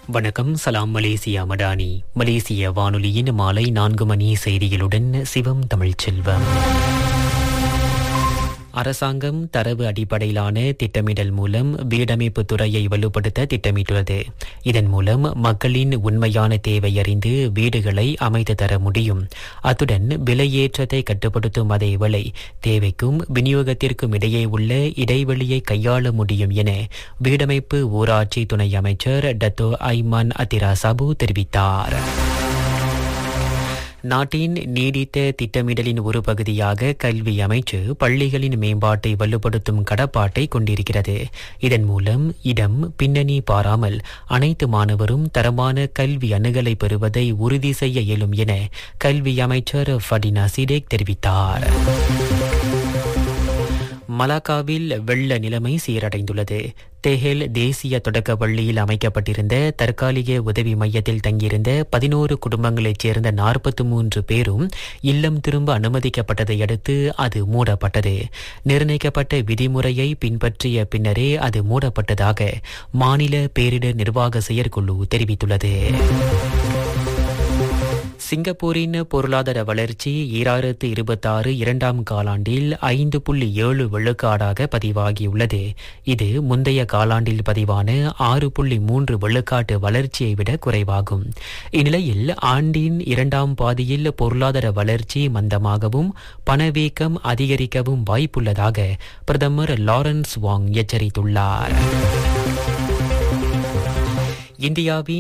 வணக்கம் சலாம் மலேசியா மடானி மலேசிய வானொலியின் மாலை நான்கு மணி செய்திகளுடன் சிவம் தமிழ்ச்செல்வம் அரசாங்கம் தரவு அடிப்படையிலான திட்டமிடல் மூலம் வீடமைப்பு துறையை வலுப்படுத்த திட்டமிட்டுள்ளது இதன் மூலம் மக்களின் உண்மையான தேவை அறிந்து வீடுகளை அமைத்து தர முடியும் அத்துடன் விலையேற்றத்தை கட்டுப்படுத்தும் அதேவேளை தேவைக்கும் விநியோகத்திற்கும் இடையே உள்ள இடைவெளியை கையாள முடியும் என வீடமைப்பு ஊராட்சி துணை அமைச்சர் டத்தோ ஐமான் அத்திரா சபு தெரிவித்தார் நாட்டின் நீடித்த திட்டமிடலின் ஒரு பகுதியாக கல்வி அமைச்சு பள்ளிகளின் மேம்பாட்டை வலுப்படுத்தும் கடப்பாட்டை கொண்டிருக்கிறது இதன் மூலம் இடம் பின்னணி பாராமல் அனைத்து மாணவரும் தரமான கல்வி அணுகலை பெறுவதை உறுதி செய்ய இயலும் என கல்வி அமைச்சர் ஃபடினா சிடேக் தெரிவித்தார் மலாக்காவில் வெள்ள நிலைமை சீரடைந்துள்ளது தெஹெல் தேசிய தொடக்க பள்ளியில் அமைக்கப்பட்டிருந்த தற்காலிக உதவி மையத்தில் தங்கியிருந்த பதினோரு குடும்பங்களைச் சேர்ந்த நாற்பத்தி மூன்று பேரும் இல்லம் திரும்ப அனுமதிக்கப்பட்டதை அடுத்து அது மூடப்பட்டது நிர்ணயிக்கப்பட்ட விதிமுறையை பின்பற்றிய பின்னரே அது மூடப்பட்டதாக மாநில பேரிடர் நிர்வாக செயற்குழு தெரிவித்துள்ளது சிங்கப்பூரின் பொருளாதார வளர்ச்சி ஈராயிரத்து இருபத்தாறு இரண்டாம் காலாண்டில் ஐந்து புள்ளி ஏழு விழுக்காடாக பதிவாகியுள்ளது இது முந்தைய காலாண்டில் பதிவான ஆறு புள்ளி மூன்று விழுக்காட்டு வளர்ச்சியை விட குறைவாகும் இந்நிலையில் ஆண்டின் இரண்டாம் பாதியில் பொருளாதார வளர்ச்சி மந்தமாகவும் பணவீக்கம் அதிகரிக்கவும் வாய்ப்புள்ளதாக பிரதமர் லாரன்ஸ் வாங் எச்சரித்துள்ளார் இந்தியாவின்